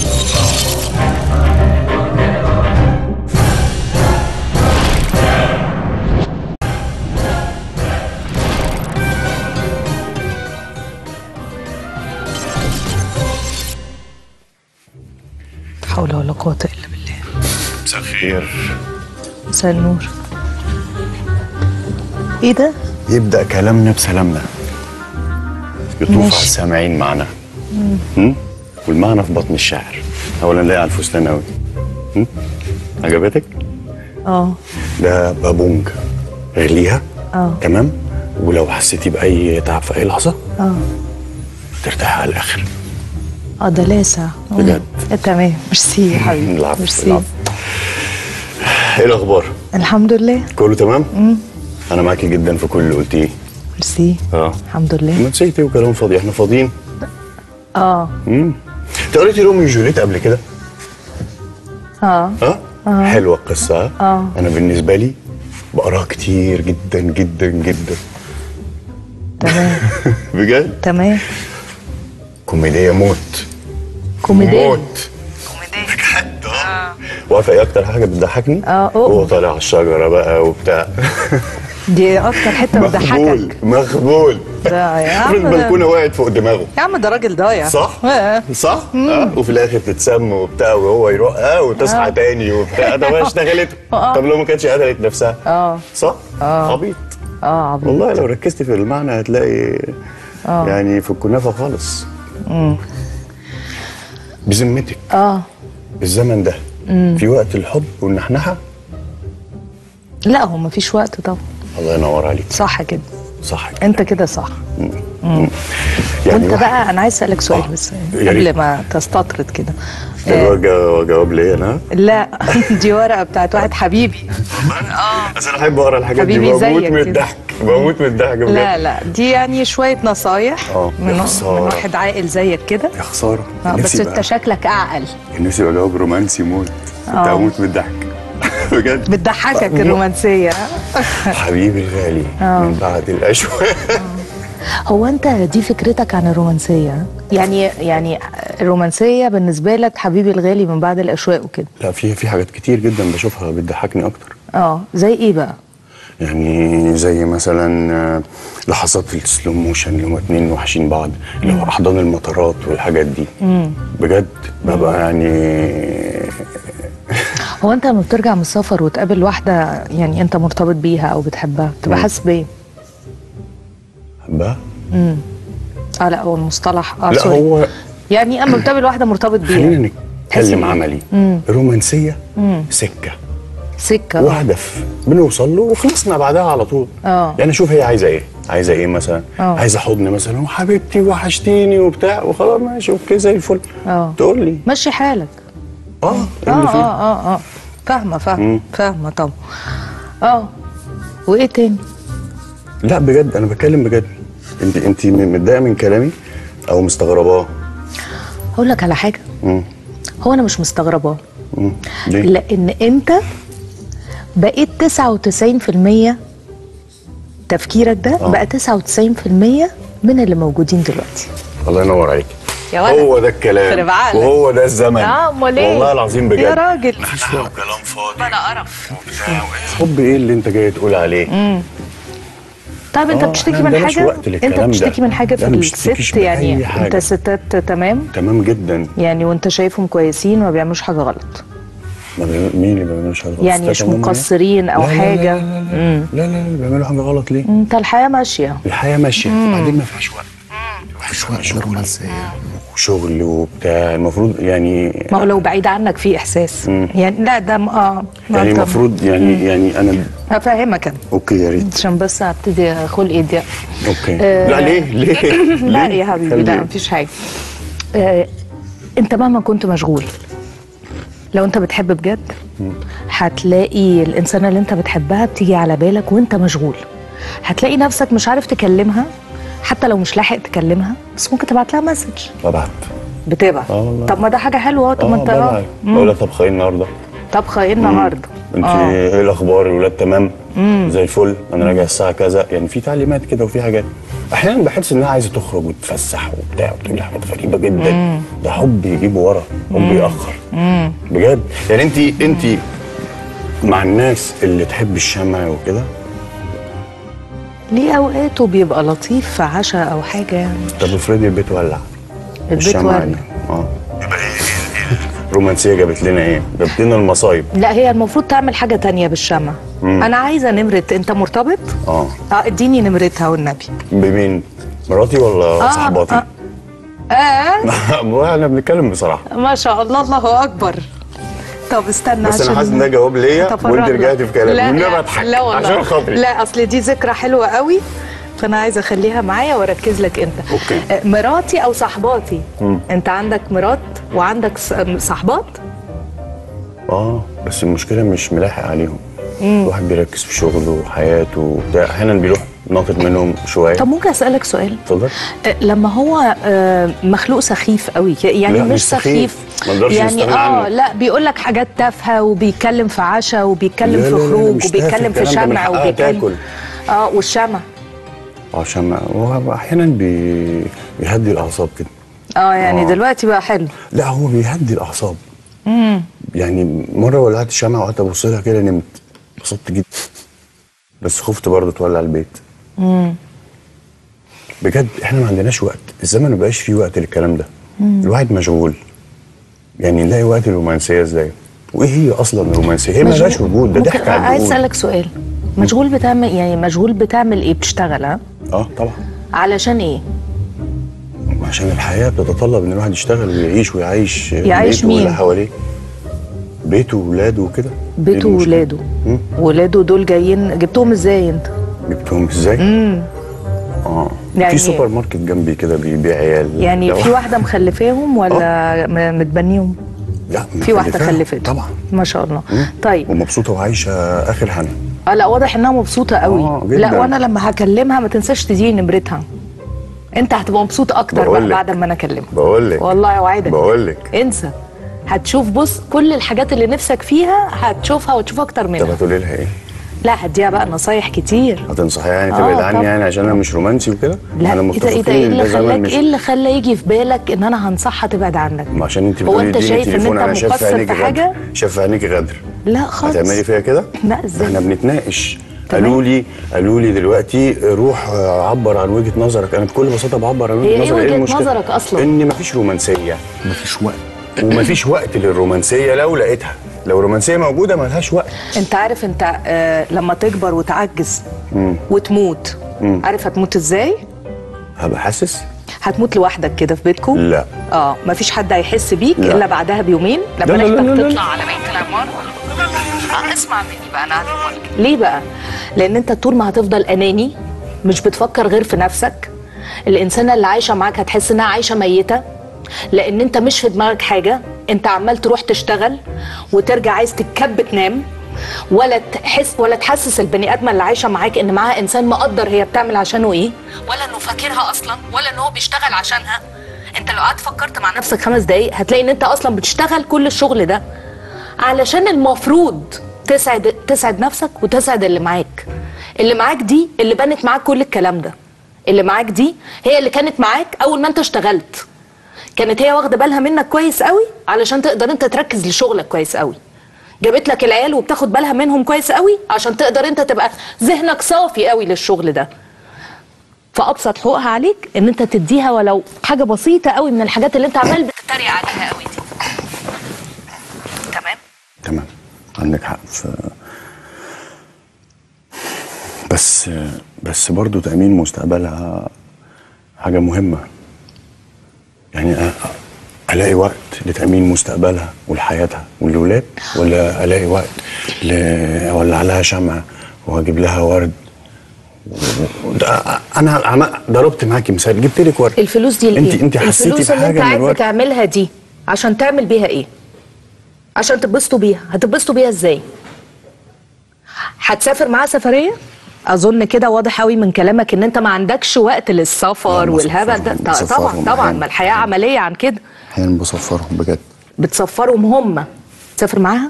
Speaker 3: لا حول ولا قوة إلا بالله
Speaker 1: مساء الخير
Speaker 3: مساء النور ايه ده؟
Speaker 1: يبدأ كلامنا بسلامنا يطوف
Speaker 3: ماشي.
Speaker 1: على السامعين معنا هم؟ والمعنى في بطن الشاعر أولا لاقي على الفستان قوي هم؟ عجبتك؟
Speaker 3: اه
Speaker 1: ده بابونج اغليها
Speaker 3: اه
Speaker 1: تمام ولو حسيتي بأي تعب في أي لحظة
Speaker 3: اه
Speaker 1: ترتاحي على الآخر
Speaker 3: اه ده لاسع مم.
Speaker 1: بجد.
Speaker 3: آه، تمام ميرسي يا حبيبي
Speaker 1: العفو
Speaker 3: ميرسي
Speaker 1: العفو إيه الأخبار؟
Speaker 3: الحمد لله
Speaker 1: كله تمام؟ أنا معاكي جدا في كل اللي قلتيه
Speaker 3: ميرسي
Speaker 1: اه
Speaker 3: الحمد لله
Speaker 1: ما نسيتي وكلام فاضي احنا فاضيين
Speaker 3: اه
Speaker 1: امم انت قريتي روميو وجوليت قبل كده؟
Speaker 3: اه
Speaker 1: ها؟ آه. حلوه القصه ها؟
Speaker 3: آه.
Speaker 1: انا بالنسبه لي بقراها كتير جدا جدا جدا
Speaker 3: تمام
Speaker 1: بجد
Speaker 3: تمام
Speaker 1: كوميديه موت
Speaker 3: كوميديا
Speaker 1: موت بجد اه وعارفه ايه اكتر حاجه بتضحكني؟
Speaker 3: آه، أوه.
Speaker 1: هو طالع على الشجره بقى وبتاع
Speaker 3: دي اكتر حته
Speaker 1: مخبول
Speaker 3: بتضحكك
Speaker 1: مخبول
Speaker 3: ده يا عم
Speaker 1: افرض
Speaker 3: ده-
Speaker 1: البلكونه وقعت فوق دماغه
Speaker 3: يا عم ده راجل ضايع
Speaker 1: صح؟
Speaker 3: آه.
Speaker 1: صح؟ آه. وفي الاخر تتسم وبتاع وهو يروح اه وتصحى
Speaker 3: آه.
Speaker 1: تاني وبتاع ده ما اشتغلته
Speaker 3: آه.
Speaker 1: طب لو ما كانتش قتلت نفسها
Speaker 3: اه
Speaker 1: صح؟
Speaker 3: آه.
Speaker 1: عبيط
Speaker 3: اه عبيط
Speaker 1: والله لو ركزت في المعنى هتلاقي يعني في الكنافه خالص بذمتك
Speaker 3: اه
Speaker 1: الزمن ده في وقت الحب والنحنحه
Speaker 3: لا هو مفيش وقت طبعا
Speaker 1: الله ينور عليك
Speaker 3: صح كده
Speaker 1: صح كده.
Speaker 3: انت كده صح
Speaker 1: يعني
Speaker 3: وانت
Speaker 1: واحد-
Speaker 3: بقى انا عايز اسالك سؤال
Speaker 1: آه.
Speaker 3: بس
Speaker 1: يا ريت.
Speaker 3: قبل ما تستطرد كده
Speaker 1: ده
Speaker 3: آه،
Speaker 1: جوا- جواب ليا انا
Speaker 3: لا دي ورقه بتاعت واحد حبيبي
Speaker 1: بس انا احب اقرا الحاجات دي
Speaker 3: حبيبي
Speaker 1: بموت
Speaker 3: زيك
Speaker 1: من
Speaker 3: كده.
Speaker 1: الضحك بموت من الضحك بجد
Speaker 3: لا لا دي يعني شويه نصايح
Speaker 1: آه، يا
Speaker 3: من, من
Speaker 1: خسارة.
Speaker 3: واحد عاقل زيك كده
Speaker 1: يا خساره
Speaker 3: آه، بس
Speaker 1: نفسي
Speaker 3: انت
Speaker 1: بقى
Speaker 3: شكلك اعقل
Speaker 1: نفسي يبقى جواب رومانسي موت كنت
Speaker 3: آه.
Speaker 1: هموت من الضحك بجد
Speaker 3: بتضحكك الرومانسيه
Speaker 1: حبيبي الغالي من بعد الاشواق
Speaker 3: هو انت دي فكرتك عن الرومانسيه يعني يعني الرومانسيه بالنسبه لك حبيبي الغالي من بعد الاشواق وكده
Speaker 1: لا في في حاجات كتير جدا بشوفها بتضحكني اكتر
Speaker 3: اه زي ايه بقى
Speaker 1: يعني زي مثلا آه، لحظات في السلو موشن اللي هما اتنين وحشين بعض اللي هو احضان المطارات والحاجات دي بجد ببقى يعني
Speaker 3: هو انت لما بترجع من السفر وتقابل واحده يعني انت مرتبط بيها او بتحبها بتبقى حاسس بايه
Speaker 1: بقى
Speaker 3: اه لا هو المصطلح اه
Speaker 1: لا
Speaker 3: سوري
Speaker 1: هو
Speaker 3: يعني اما بتقابل واحده مرتبط بيها
Speaker 1: خلينا
Speaker 3: تحس
Speaker 1: نتكلم
Speaker 3: بإيه؟
Speaker 1: عملي رومانسيه سكه
Speaker 3: سكه آه.
Speaker 1: وهدف بنوصل له وخلصنا بعدها على طول
Speaker 3: آه.
Speaker 1: يعني شوف هي عايزه ايه عايزه ايه مثلا
Speaker 3: آه.
Speaker 1: عايزه حضن مثلا وحبيبتي وحشتيني وبتاع وخلاص ماشي اوكي زي الفل
Speaker 3: اه
Speaker 1: تقول لي
Speaker 3: مشي حالك
Speaker 1: اه
Speaker 3: اه
Speaker 1: إيه اللي فيه؟
Speaker 3: اه اه اه فاهمه فاهمه فاهمه طبعا اه وايه تاني
Speaker 4: لا بجد انا بتكلم بجد انت انت متضايقه من كلامي او مستغرباه
Speaker 3: هقول لك على حاجه
Speaker 4: مم.
Speaker 3: هو انا مش مستغرباه
Speaker 4: مم. ليه؟
Speaker 3: لان انت بقيت 99% تفكيرك ده
Speaker 4: آه.
Speaker 3: بقى 99% من اللي موجودين دلوقتي
Speaker 4: الله ينور عليك
Speaker 3: يا ولد.
Speaker 4: هو ده الكلام
Speaker 3: خرب عقلك.
Speaker 4: وهو ده الزمن
Speaker 3: اه امال ايه
Speaker 4: والله العظيم بجد
Speaker 3: يا راجل
Speaker 4: مفيش وقت كلام فاضي
Speaker 3: بلا قرف
Speaker 4: حب ايه اللي انت جاي تقول عليه
Speaker 3: طيب انت
Speaker 4: آه،
Speaker 3: بتشتكي
Speaker 4: إحنا
Speaker 3: من
Speaker 4: عندناش
Speaker 3: حاجه
Speaker 4: وقت للكلام
Speaker 3: انت
Speaker 4: ده.
Speaker 3: بتشتكي من حاجه في
Speaker 4: لا، ما بشتكيش
Speaker 3: الست
Speaker 4: من
Speaker 3: يعني
Speaker 4: أي حاجة.
Speaker 3: انت ستات تمام
Speaker 4: تمام جدا
Speaker 3: يعني وانت شايفهم كويسين وما بيعملوش حاجه غلط
Speaker 4: ما بيعمل- مين اللي ما بيعملش حاجه غلط
Speaker 3: يعني مش
Speaker 4: ستات عموماً
Speaker 3: مقصرين او
Speaker 4: لا، لا، لا،
Speaker 3: حاجه
Speaker 4: لا لا لا لا لا لا بيعملوا حاجه غلط ليه
Speaker 3: انت الحياه ماشيه
Speaker 4: الحياه ماشيه وبعدين ما فيهاش وقت
Speaker 2: مفيش وقت للرومانسيه
Speaker 4: وشغل وبتاع المفروض يعني
Speaker 3: ما هو لو بعيد عنك في احساس يعني لا ده م- اه ما
Speaker 4: يعني
Speaker 3: أنت-
Speaker 4: المفروض يعني يعني انا
Speaker 3: هفهمك انا
Speaker 4: اوكي يا ريت
Speaker 3: عشان بس هبتدي خلقي دي
Speaker 4: اوكي
Speaker 3: آه،
Speaker 4: لا ليه ليه
Speaker 3: لا
Speaker 4: ليه؟
Speaker 3: يا حبيبي
Speaker 4: خلي-
Speaker 3: لا مفيش حاجه آه، انت مهما كنت مشغول لو انت بتحب بجد هتلاقي الانسانه اللي انت بتحبها بتيجي على بالك وانت مشغول هتلاقي نفسك مش عارف تكلمها حتى لو مش لاحق تكلمها بس ممكن تبعت لها مسج
Speaker 4: ببعت
Speaker 3: بتبعت
Speaker 4: آه والله.
Speaker 3: طب ما ده حاجه حلوه طب ما
Speaker 4: اه
Speaker 3: انت
Speaker 4: ببعت بقول لها طب خير النهارده
Speaker 3: طبخه ايه النهارده
Speaker 4: انت
Speaker 3: آه.
Speaker 4: ايه الاخبار الولاد تمام زي الفل انا راجع الساعه كذا يعني في تعليمات كده وفي حاجات احيانا بحس انها عايزه تخرج وتتفسح وبتاع وتقول لي حاجات غريبه جدا ده حب يجيب ورا حب ياخر بجد يعني انت انت مع الناس اللي تحب الشمع وكده
Speaker 3: ليه اوقاته بيبقى لطيف في عشاء او حاجه يعني
Speaker 4: طب افرضي البيت ولع
Speaker 3: البيت
Speaker 4: الشمعة
Speaker 3: ولع.
Speaker 4: دي اه يبقى ايه ايه الرومانسيه جابت لنا ايه؟ جابت لنا المصايب
Speaker 3: لا هي المفروض تعمل حاجه تانية بالشمع انا عايزه نمره انت مرتبط
Speaker 4: اه
Speaker 3: اه اديني نمرتها والنبي
Speaker 4: بمين؟ مراتي ولا صاحباتي؟
Speaker 3: آه. اه
Speaker 4: احنا بنتكلم بصراحه
Speaker 3: ما شاء الله الله اكبر طب استنى
Speaker 4: بس انا
Speaker 3: عشان
Speaker 4: حاسس ان ده جواب ليا
Speaker 3: أتفرج
Speaker 4: وانت
Speaker 3: لك.
Speaker 4: رجعتي في كلامي
Speaker 3: لا
Speaker 4: والنبي
Speaker 3: لا
Speaker 4: اضحك
Speaker 3: لا والله
Speaker 4: عشان خاطري
Speaker 3: لا اصل دي ذكرى حلوه قوي فانا عايزه اخليها معايا واركز لك انت
Speaker 4: أوكي.
Speaker 3: آه، مراتي او صاحباتي انت عندك مرات وعندك ص- صاحبات
Speaker 4: اه بس المشكله مش ملاحق عليهم الواحد بيركز في شغله وحياته وبتاع احيانا بيروح ناطط منهم شويه
Speaker 3: طب ممكن اسالك سؤال
Speaker 4: اتفضل
Speaker 3: آه، لما هو آه، مخلوق سخيف قوي يعني
Speaker 4: لا،
Speaker 3: مش,
Speaker 4: مش سخيف. ما نقدرش
Speaker 3: يعني
Speaker 4: نستغنى
Speaker 3: اه
Speaker 4: عنه.
Speaker 3: لا بيقول لك حاجات تافهه وبيتكلم في عشاء وبيتكلم
Speaker 4: لا،
Speaker 3: في
Speaker 4: لا، لا، لا،
Speaker 3: خروج
Speaker 4: مش تافه
Speaker 3: وبيتكلم في
Speaker 4: الكلام ده، من
Speaker 3: شمع
Speaker 4: حقها
Speaker 3: وبيتكلم
Speaker 4: تاكل.
Speaker 3: اه والشمع
Speaker 4: عشان ما- هو احيانا بي... بيهدي الاعصاب كده
Speaker 3: اه يعني
Speaker 4: آه.
Speaker 3: دلوقتي بقى حلو
Speaker 4: لا هو بيهدي الاعصاب يعني مره ولعت شمعة وقعدت ابص لها كده نمت انبسطت جدا بس خفت برضه تولع البيت بجد احنا ما عندناش وقت الزمن ما بقاش فيه وقت للكلام ده الواحد مشغول يعني نلاقي وقت الرومانسيه ازاي وايه هي اصلا الرومانسيه هي ما لهاش وجود ده
Speaker 3: ممكن
Speaker 4: ضحك على
Speaker 3: عايز
Speaker 4: الجهود.
Speaker 3: اسالك سؤال مشغول بتعمل يعني مشغول بتعمل ايه بتشتغل ها
Speaker 4: اه طبعا
Speaker 3: علشان ايه
Speaker 4: عشان الحياه بتتطلب ان الواحد يشتغل ويعيش ويعيش
Speaker 3: يعيش
Speaker 4: بيته
Speaker 3: مين؟
Speaker 4: واللي حواليه بيته وولاده وكده
Speaker 3: بيته
Speaker 4: إيه المشكلة؟
Speaker 3: وولاده
Speaker 4: مم.
Speaker 3: ولاده دول جايين جبتهم ازاي انت
Speaker 4: جبتهم ازاي؟ اه
Speaker 3: يعني-
Speaker 4: في سوبر ماركت جنبي كده بيبيع عيال
Speaker 3: يعني
Speaker 4: لو-
Speaker 3: في واحده مخلفاهم ولا م- متبنيهم
Speaker 4: لا
Speaker 3: في واحده
Speaker 4: مخلفاها.
Speaker 3: خلفت
Speaker 4: طبعا
Speaker 3: ما شاء الله
Speaker 4: مم.
Speaker 3: طيب
Speaker 4: ومبسوطه وعايشه اخر هنا
Speaker 3: اه لا واضح انها مبسوطه قوي
Speaker 4: آه، جداً.
Speaker 3: لا وانا لما هكلمها ما تنساش تديني نمرتها انت هتبقى مبسوط اكتر بقى
Speaker 4: بقول لك.
Speaker 3: بعد ما انا اكلمها
Speaker 4: بقول لك
Speaker 3: والله اوعدك
Speaker 4: بقول لك
Speaker 3: انسى هتشوف بص كل الحاجات اللي نفسك فيها هتشوفها وتشوف اكتر
Speaker 4: طب
Speaker 3: منها
Speaker 4: هتقولي لها ايه؟
Speaker 3: لا هديها بقى نصايح كتير
Speaker 4: هتنصحيها يعني
Speaker 3: آه،
Speaker 4: تبعد عني
Speaker 3: طبعا.
Speaker 4: يعني عشان انا مش رومانسي وكده؟
Speaker 3: لا
Speaker 4: احنا
Speaker 3: ايه ده ايه
Speaker 4: متفقين
Speaker 3: ده ايه
Speaker 4: إن
Speaker 3: اللي
Speaker 4: ده زمن
Speaker 3: خلاك
Speaker 4: مش
Speaker 3: ايه اللي خلى يجي في بالك ان انا هنصحها تبعد عنك
Speaker 4: ما عشان انت
Speaker 3: هو
Speaker 4: بتقولي
Speaker 3: انت
Speaker 4: اديني
Speaker 3: شايف ان
Speaker 4: تليفون
Speaker 3: انت
Speaker 4: انا شايف في
Speaker 3: مقصر في
Speaker 4: عينيكي
Speaker 3: حاجه
Speaker 4: غدر شايف في عينيكي غدر
Speaker 3: لا خالص
Speaker 4: هتعملي فيها كده؟
Speaker 3: لا ازاي
Speaker 4: احنا بنتناقش
Speaker 3: تمام.
Speaker 4: قالوا لي قالوا لي دلوقتي روح آه، عبر عن وجهه نظرك انا بكل بساطه بعبر عن
Speaker 3: هي
Speaker 4: وجهه
Speaker 3: ايه
Speaker 4: نظري
Speaker 3: وجهة
Speaker 4: المشكلة؟
Speaker 3: نظرك أصلاً؟
Speaker 4: ان مفيش رومانسيه
Speaker 2: مفيش وقت
Speaker 4: ومفيش وقت للرومانسيه لو لقيتها لو رومانسيه موجوده ملهاش وقت
Speaker 3: انت عارف انت آه لما تكبر وتعجز وتموت عارف هتموت ازاي
Speaker 4: هبقى حاسس
Speaker 3: هتموت لوحدك كده في بيتكم
Speaker 4: لا
Speaker 3: اه مفيش حد هيحس بيك
Speaker 4: لا.
Speaker 3: الا بعدها بيومين لما
Speaker 4: لا، لا، لا،
Speaker 3: ريحتك
Speaker 4: لا، لا.
Speaker 3: تطلع على بيت العماره آه، اسمع مني بقى انا هقول ليه بقى لان انت طول ما هتفضل اناني مش بتفكر غير في نفسك الانسانه اللي عايشه معاك هتحس انها عايشه ميته لان انت مش في دماغك حاجه انت عمال تروح تشتغل وترجع عايز تتكب تنام ولا تحس ولا تحسس البني ادمه اللي عايشه معاك ان معاها انسان مقدر هي بتعمل عشانه ايه ولا انه فاكرها اصلا ولا ان هو بيشتغل عشانها انت لو قعدت فكرت مع نفسك خمس دقايق هتلاقي ان انت اصلا بتشتغل كل الشغل ده علشان المفروض تسعد تسعد نفسك وتسعد اللي معاك اللي معاك دي اللي بنت معاك كل الكلام ده اللي معاك دي هي اللي كانت معاك اول ما انت اشتغلت كانت هي واخده بالها منك كويس قوي علشان تقدر انت تركز لشغلك كويس قوي جابت لك العيال وبتاخد بالها منهم كويس قوي عشان تقدر انت تبقى ذهنك صافي قوي للشغل ده فابسط حقوقها عليك ان انت تديها ولو حاجه بسيطه قوي من الحاجات اللي انت عمال بتتريق عليها قوي دي تمام
Speaker 4: تمام عندك حق في بس بس برضه تأمين مستقبلها حاجة مهمة يعني أ- ألاقي وقت لتأمين مستقبلها ولحياتها وللولاد ولا ألاقي وقت ل... أولع لها شمعة وأجيب لها ورد و- ده- أنا عم- ضربت معاكي مثال جبت لك ورد
Speaker 3: الفلوس دي
Speaker 4: انت
Speaker 3: لإيه؟
Speaker 4: انت حسيتي
Speaker 3: الفلوس اللي انت
Speaker 4: بحاجة من
Speaker 3: قاعد
Speaker 4: الورد
Speaker 3: بتعملها دي عشان تعمل بيها ايه؟ عشان تتبسطوا بيها هتتبسطوا بيها ازاي؟ هتسافر معاها سفريه؟ اظن كده واضح قوي من كلامك ان انت ما عندكش وقت للسفر
Speaker 4: لا،
Speaker 3: والهبل ده
Speaker 4: بصفرهم-
Speaker 3: طبعا
Speaker 4: بصفرهم
Speaker 3: طبعا
Speaker 4: أحياناً.
Speaker 3: ما الحياه عمليه عن كده
Speaker 4: أحيانا بصفرهم بجد
Speaker 3: بتسفرهم هم تسافر معاها؟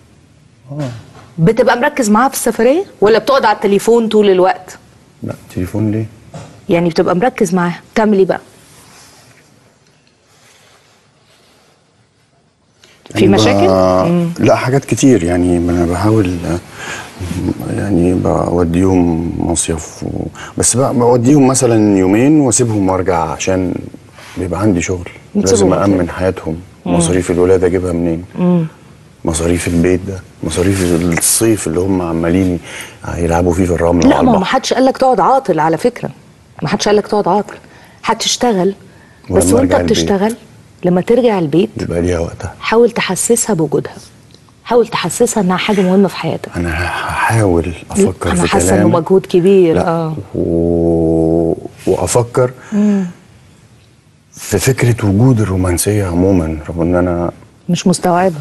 Speaker 3: بتبقى مركز معاها في السفريه ولا بتقعد على التليفون طول الوقت؟
Speaker 4: لا تليفون ليه؟
Speaker 3: يعني بتبقى مركز معاها بتعمل ايه بقى؟ في
Speaker 4: يعني
Speaker 3: مشاكل؟
Speaker 4: ب... لا حاجات كتير يعني انا بحاول آه، يعني بوديهم مصيف و... بس بقى بوديهم مثلا يومين واسيبهم وارجع عشان بيبقى عندي شغل لازم
Speaker 3: بتسيبهم
Speaker 4: أأمن حياتهم مصاريف الولادة أجيبها منين مصاريف البيت ده مصاريف الصيف اللي هم عمالين يلعبوا فيه في الرمل
Speaker 3: لا
Speaker 4: وعلى
Speaker 3: ما ما
Speaker 4: البحر
Speaker 3: حدش قال لك تقعد عاطل على فكره ما حدش قال لك تقعد عاطل هتشتغل بس
Speaker 4: ولما
Speaker 3: وانت
Speaker 4: أرجع البيت.
Speaker 3: بتشتغل لما ترجع البيت
Speaker 4: يبقى ليها وقتها
Speaker 3: حاول تحسسها بوجودها حاول تحسسها انها حاجه مهمه في حياتك
Speaker 4: أنا هحاول أفكر
Speaker 3: انا
Speaker 4: في
Speaker 3: حاسه انه
Speaker 4: كلامك
Speaker 3: مجهود كبير
Speaker 4: لا
Speaker 3: اه
Speaker 4: و... وافكر في فكره وجود الرومانسيه عموما رغم ان انا
Speaker 3: مش مستوعبه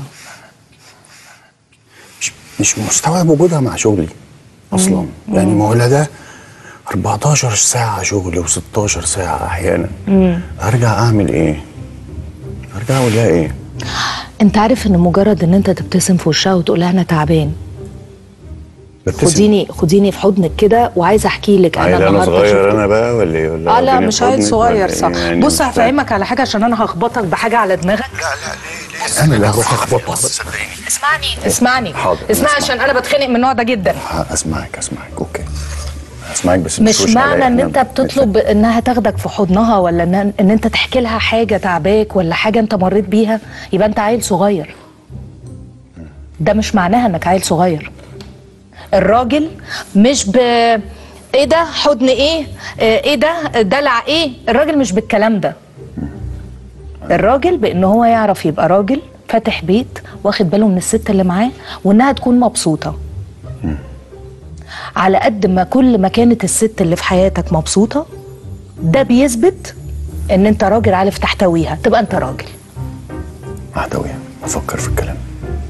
Speaker 4: مش, مش مستوعب وجودها مع شغلي اصلا يعني ما هو لا ده 14 ساعه شغل و16 ساعه احيانا ارجع اعمل ايه ارجع اقول لها ايه
Speaker 3: انت عارف ان مجرد ان انت تبتسم في وشها وتقول لها انا تعبان
Speaker 4: ببتسم.
Speaker 3: خديني خديني في حضنك كده وعايزه احكي لك انا
Speaker 4: عيل انا
Speaker 3: النهارده
Speaker 4: صغير
Speaker 3: شفت
Speaker 4: انا بقى ولا ايه ولا
Speaker 3: اه لا
Speaker 4: ربنا
Speaker 3: مش
Speaker 4: في
Speaker 3: عيل
Speaker 4: حضنك
Speaker 3: صغير
Speaker 4: ولا
Speaker 3: صح
Speaker 4: إيه؟ يعني
Speaker 3: بص
Speaker 4: مش فاهم.
Speaker 3: هفهمك على حاجه عشان انا هخبطك بحاجه على دماغك
Speaker 4: انا اللي هروح اخبطها
Speaker 3: اسمعني اسمعني
Speaker 4: حاضر،
Speaker 3: اسمعني
Speaker 4: أسمع.
Speaker 3: عشان انا بتخنق من النوع ده جدا
Speaker 4: اسمعك اسمعك اوكي اسمعك بس
Speaker 3: مش
Speaker 4: تشوش
Speaker 3: معنى
Speaker 4: عليا،
Speaker 3: ان
Speaker 4: إحنا
Speaker 3: انت بتطلب انها تاخدك في حضنها ولا ان, إن انت تحكي لها حاجه تعباك ولا حاجه انت مريت بيها يبقى انت عيل صغير ده مش معناها انك عيل صغير الراجل مش ب ايه ده حضن ايه آه، ايه ده دلع ايه الراجل مش بالكلام ده الراجل بان هو يعرف يبقى راجل فاتح بيت واخد باله من الست اللي معاه وانها تكون مبسوطه على قد ما كل ما كانت الست اللي في حياتك مبسوطه ده بيثبت ان انت راجل عارف تحتويها تبقى انت راجل
Speaker 4: احتويها افكر في الكلام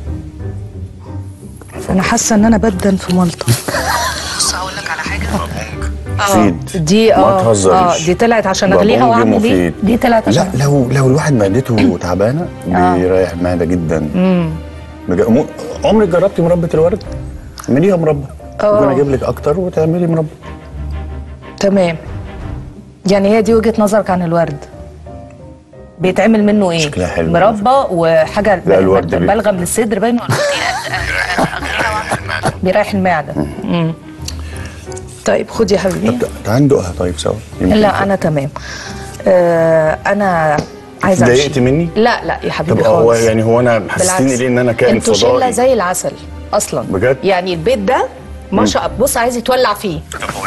Speaker 3: انا حاسه ان انا بدن في ملطه بص هقول لك على حاجه
Speaker 4: مفيد
Speaker 3: دي
Speaker 4: ما
Speaker 3: اه
Speaker 4: تهزريش
Speaker 3: اه دي طلعت عشان
Speaker 4: بابونج
Speaker 3: اغليها واعمل ايه
Speaker 4: مفيد.
Speaker 3: دي طلعت
Speaker 4: لا
Speaker 3: عشان
Speaker 4: لو لو الواحد معدته تعبانه بيريح المعده جدا بج- مو- عمرك جربتي مربى الورد؟ اعمليها مربى ممكن اجيب لك اكتر وتعملي مربى
Speaker 3: تمام يعني هي دي وجهه نظرك عن الورد بيتعمل منه ايه
Speaker 4: شكلها حلو.
Speaker 3: مربى وحاجه
Speaker 4: لا، الورد بي-
Speaker 3: بلغم للصدر باين ولا إيه؟ بيريح المعده مم. طيب خد يا حبيبي
Speaker 4: طب تعالى ندوقها طيب سوا يمكن
Speaker 3: لا انا تمام آه انا عايزه أمشي.
Speaker 4: اتضايقتي مني؟
Speaker 3: لا لا يا حبيبي
Speaker 4: طب هو
Speaker 3: خالص
Speaker 4: يعني هو انا حسستيني
Speaker 3: بالعكس.
Speaker 4: ليه ان انا كائن
Speaker 3: انتوا شله
Speaker 4: فضائي
Speaker 3: زي العسل اصلا
Speaker 4: بجد؟
Speaker 3: يعني البيت ده ما شاء بص عايز يتولع فيه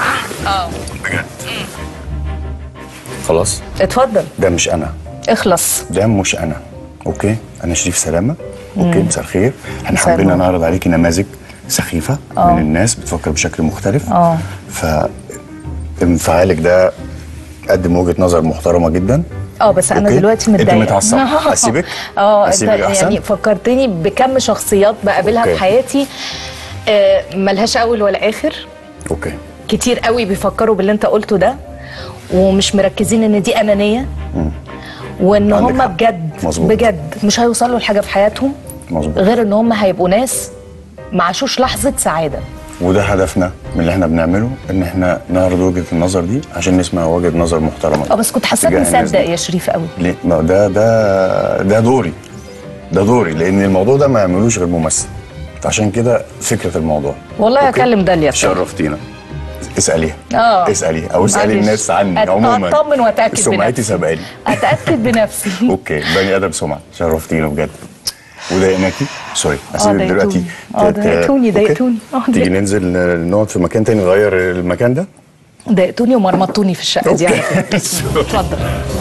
Speaker 4: خلاص
Speaker 3: اتفضل
Speaker 4: ده مش انا
Speaker 3: اخلص
Speaker 4: ده مش انا اوكي انا شريف سلامه اوكي مساء الخير احنا
Speaker 3: مساء
Speaker 4: حابين
Speaker 3: النور.
Speaker 4: نعرض عليكي نماذج سخيفه
Speaker 3: آه.
Speaker 4: من الناس بتفكر بشكل مختلف
Speaker 3: اه.
Speaker 4: ف انفعالك ده قدم وجهه نظر محترمه جدا
Speaker 3: اه بس انا
Speaker 4: أوكي؟
Speaker 3: دلوقتي
Speaker 4: أنت
Speaker 3: متضايقه
Speaker 4: متعصبة. أسيبك؟
Speaker 3: اه انت
Speaker 4: أسيبك أحسن؟
Speaker 3: يعني فكرتني بكم شخصيات بقابلها
Speaker 4: أوكي.
Speaker 3: في حياتي آه ملهاش اول ولا اخر
Speaker 4: اوكي
Speaker 3: كتير قوي بيفكروا باللي انت قلته ده ومش مركزين ان دي انانيه وان
Speaker 4: عندك
Speaker 3: هم
Speaker 4: حق.
Speaker 3: بجد
Speaker 4: مظبوط.
Speaker 3: بجد مش هيوصلوا لحاجه في حياتهم
Speaker 4: مظبوط.
Speaker 3: غير ان هم هيبقوا ناس ما عاشوش لحظه سعاده
Speaker 4: وده هدفنا من اللي احنا بنعمله ان احنا نعرض وجهه النظر دي عشان نسمع وجهه نظر محترمه
Speaker 3: اه بس كنت حاساك
Speaker 4: تجاه الناس
Speaker 3: مصدق
Speaker 4: دي.
Speaker 3: يا شريف قوي
Speaker 4: ليه؟ ما ده ده ده دوري ده دوري لان الموضوع ده ما يعملوش غير ممثل فعشان كده فكره الموضوع
Speaker 3: والله
Speaker 4: أوكي؟
Speaker 3: هكلم داليا
Speaker 4: شرفتينا اساليها
Speaker 3: اه
Speaker 4: اساليها او اسالي
Speaker 3: معلش.
Speaker 4: الناس عني
Speaker 3: أت-
Speaker 4: عموما
Speaker 3: أطمن وأتأكد
Speaker 4: سمعتي
Speaker 3: بنفسي.
Speaker 4: سبقاني
Speaker 3: اتاكد بنفسي
Speaker 4: اوكي بني ادم سمعه شرفتينا بجد وضايقناكي سوري هسيبك
Speaker 3: ضايقتوني.
Speaker 4: دلوقتي
Speaker 3: آه،
Speaker 4: ت- ت-
Speaker 3: ضايقتوني،
Speaker 4: أوكي؟
Speaker 3: ضايقتوني. آه،
Speaker 4: تيجي
Speaker 3: ضايق-
Speaker 4: ننزل ن- نقعد في مكان تاني نغير المكان ده
Speaker 3: ضايقتوني ومرمطوني في الشقه دي على فكرة. اتفضل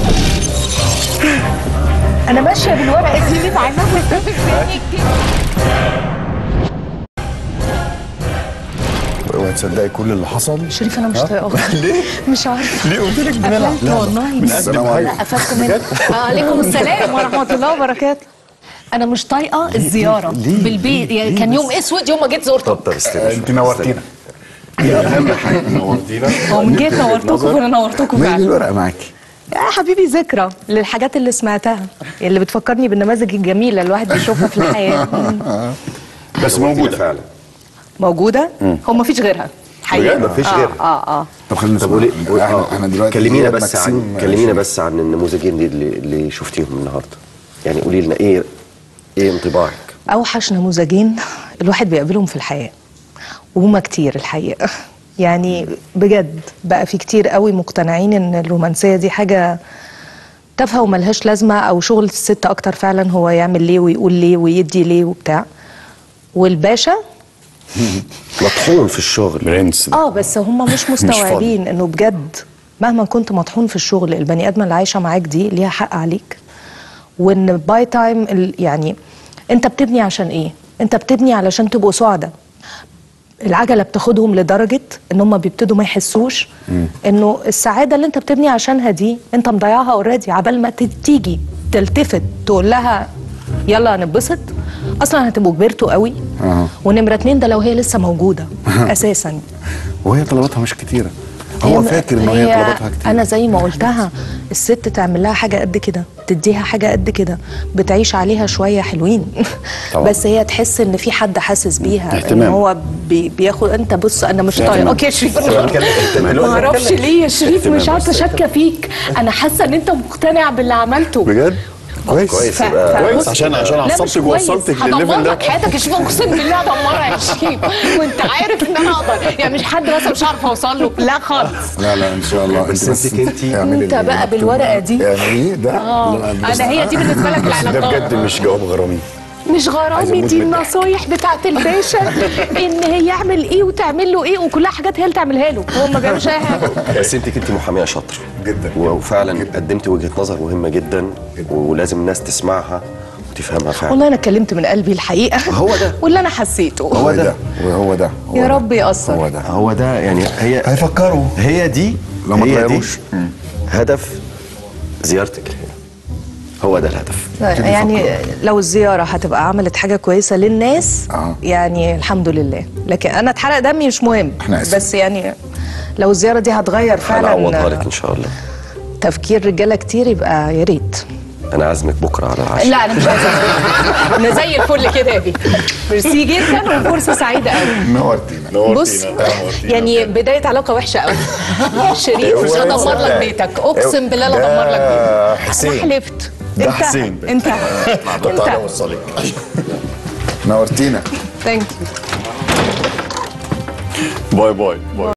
Speaker 3: انا ماشيه بالورقه دي ليه معانا
Speaker 4: اوعي تصدقي كل اللي حصل
Speaker 3: شريف انا مش طايقاك
Speaker 4: ليه؟
Speaker 3: مش عارفه
Speaker 4: ليه قلت لك بنلعب
Speaker 3: قفلت والله
Speaker 2: السلام عليكم
Speaker 3: قفلت منك وعليكم السلام ورحمه الله وبركاته انا مش طايقه الزياره
Speaker 1: ليه؟
Speaker 3: بالبيت يعني
Speaker 1: ليه
Speaker 3: كان
Speaker 1: بس؟
Speaker 3: يوم اسود يوم ما جيت زرتك
Speaker 1: طب طب استنى
Speaker 4: انت نورتينا دي اهم حاجه نورتينا
Speaker 3: هو من جيت نورتكم وانا نورتكم
Speaker 2: مين
Speaker 3: فعلا
Speaker 2: الورقه معاكي
Speaker 3: يا حبيبي ذكرى للحاجات اللي سمعتها اللي بتفكرني بالنماذج الجميله اللي الواحد بيشوفها في الحياه
Speaker 4: بس موجوده
Speaker 1: فعلا
Speaker 3: موجوده هو ما فيش غيرها حقيقة
Speaker 1: بجد؟ مفيش
Speaker 3: آه،
Speaker 1: غيرها؟
Speaker 3: اه اه
Speaker 2: طب خلينا
Speaker 1: طب
Speaker 2: نسمع.
Speaker 1: قولي قولي-
Speaker 2: احنا
Speaker 1: آه.
Speaker 2: احنا دلوقتي
Speaker 1: كلمينا
Speaker 2: زياد
Speaker 1: بس عن
Speaker 2: مكسيم
Speaker 1: كلمينا
Speaker 2: شريف.
Speaker 1: بس عن النموذجين دي اللي, اللي شفتيهم النهارده يعني قولي لنا ايه ايه انطباعك
Speaker 3: اوحش نموذجين الواحد بيقابلهم في الحياه وهما كتير الحقيقه يعني بجد بقى في كتير قوي مقتنعين ان الرومانسيه دي حاجه تافهه وملهاش لازمه او شغل الست اكتر فعلا هو يعمل ليه ويقول ليه ويدي ليه وبتاع والباشا
Speaker 1: مطحون في الشغل
Speaker 4: برنس
Speaker 3: اه بس هم مش مستوعبين انه بجد مهما كنت مطحون في الشغل البني ادمه اللي عايشه معاك دي ليها حق عليك وان باي تايم ال- يعني انت بتبني عشان ايه انت بتبني علشان تبقوا سعداء العجله بتاخدهم لدرجه ان هم بيبتدوا ما يحسوش انه السعاده اللي انت بتبني عشانها دي انت مضيعها اوريدي عبال ما ت- تيجي تلتفت تقول لها يلا هنتبسط اصلا هتبقوا كبرتوا قوي
Speaker 2: أها.
Speaker 3: ونمره اتنين ده لو هي لسه موجوده اساسا
Speaker 2: وهي طلباتها مش كتيره هو
Speaker 3: هي-
Speaker 2: فاكر ان هي طلباتها كتير
Speaker 3: انا زي ما قلتها الست تعمل لها حاجه قد كده تديها حاجه قد كده بتعيش عليها شويه حلوين
Speaker 4: طبعا.
Speaker 3: بس هي تحس ان في حد حاسس بيها ان
Speaker 4: اهتمام.
Speaker 3: هو بي بياخد انت بص انا مش
Speaker 4: اهتمام.
Speaker 3: طايقه اوكي يا شريف
Speaker 1: بنتكلم اهتمام.
Speaker 3: ما اعرفش ليه يا شريف
Speaker 4: اهتمام
Speaker 3: مش عارفه
Speaker 4: بس.
Speaker 3: شاكه فيك انا حاسه ان انت مقتنع باللي عملته
Speaker 4: بجد
Speaker 2: كويس
Speaker 1: كويس
Speaker 3: ف-
Speaker 1: يبقى
Speaker 3: ف-
Speaker 4: كويس
Speaker 3: بص-
Speaker 4: عشان عشان
Speaker 3: لا مش
Speaker 4: عصبتك
Speaker 3: كويس.
Speaker 4: ووصلتك
Speaker 3: هدمر
Speaker 4: للليفل ده
Speaker 3: لك حياتك يا شريف اقسم بالله هدمرها يا شريف وانت عارف ان انا اقدر يعني مش حد مثلا مش عارفه اوصل له لا خالص
Speaker 2: لا لا ان شاء الله
Speaker 1: بس
Speaker 2: بس
Speaker 1: انت- انت-
Speaker 2: اعملي
Speaker 3: انت
Speaker 2: اللي
Speaker 3: بقى
Speaker 2: مكتوب.
Speaker 3: بالورقة دي.
Speaker 2: اعمليه ده
Speaker 3: اه
Speaker 2: لا، بس-
Speaker 3: انا هي دي بالنسبه لك
Speaker 4: ده بجد
Speaker 3: العلاقات
Speaker 4: مش جواب غرامي
Speaker 3: مش غرامي
Speaker 4: عايز أموت
Speaker 3: دي
Speaker 4: من الضحك.
Speaker 3: النصايح بتاعت الباشا ان هي يعمل ايه وتعمل له ايه وكلها حاجات هي اللي تعملها له هو ما بيعملش اي حاجه
Speaker 1: بس انت كنت محاميه شاطره
Speaker 2: جدا.
Speaker 1: وفعلا قدمت وجهه نظر مهمه جدا ولازم الناس تسمعها وتفهمها فعلا
Speaker 3: والله انا اتكلمت من قلبي الحقيقه
Speaker 1: هو ده.
Speaker 3: واللي انا حسيته
Speaker 2: هو ده وهو ده هو
Speaker 3: يا
Speaker 2: ده.
Speaker 3: رب يأثر.
Speaker 2: هو ده
Speaker 1: هو ده يعني هي
Speaker 4: هيفكروا
Speaker 1: هي دي
Speaker 2: لو ما
Speaker 1: هي دي
Speaker 2: تغيروش.
Speaker 1: هدف زيارتك هنا هو ده الهدف
Speaker 3: يعني لو الزياره هتبقى عملت حاجه كويسه للناس
Speaker 2: آه.
Speaker 3: يعني الحمد لله لكن انا اتحرق دمي مش مهم
Speaker 2: إحنا آسفين.
Speaker 3: بس يعني لو الزياره دي هتغير
Speaker 1: هنعوضها لك
Speaker 3: فعلا
Speaker 1: ان شاء الله
Speaker 3: تفكير رجاله كتير يبقى يا ريت
Speaker 1: انا عازمك بكره على العشاء
Speaker 3: لا انا مش عايزه انا زي الفل كده يا بيه ميرسي جدا وفرصه سعيده قوي
Speaker 2: نورتينا
Speaker 3: بص يعني بدايه علاقه وحشه قوي شريف مش هدمر لك بيتك اقسم بالله لا ادمر لك
Speaker 4: ده
Speaker 3: بيتك
Speaker 4: حسين.
Speaker 3: انا حلفت
Speaker 4: ده
Speaker 3: انت
Speaker 4: حسين.
Speaker 3: انت انت
Speaker 4: اوصلك
Speaker 2: نورتينا
Speaker 3: ثانك يو
Speaker 4: باي باي باي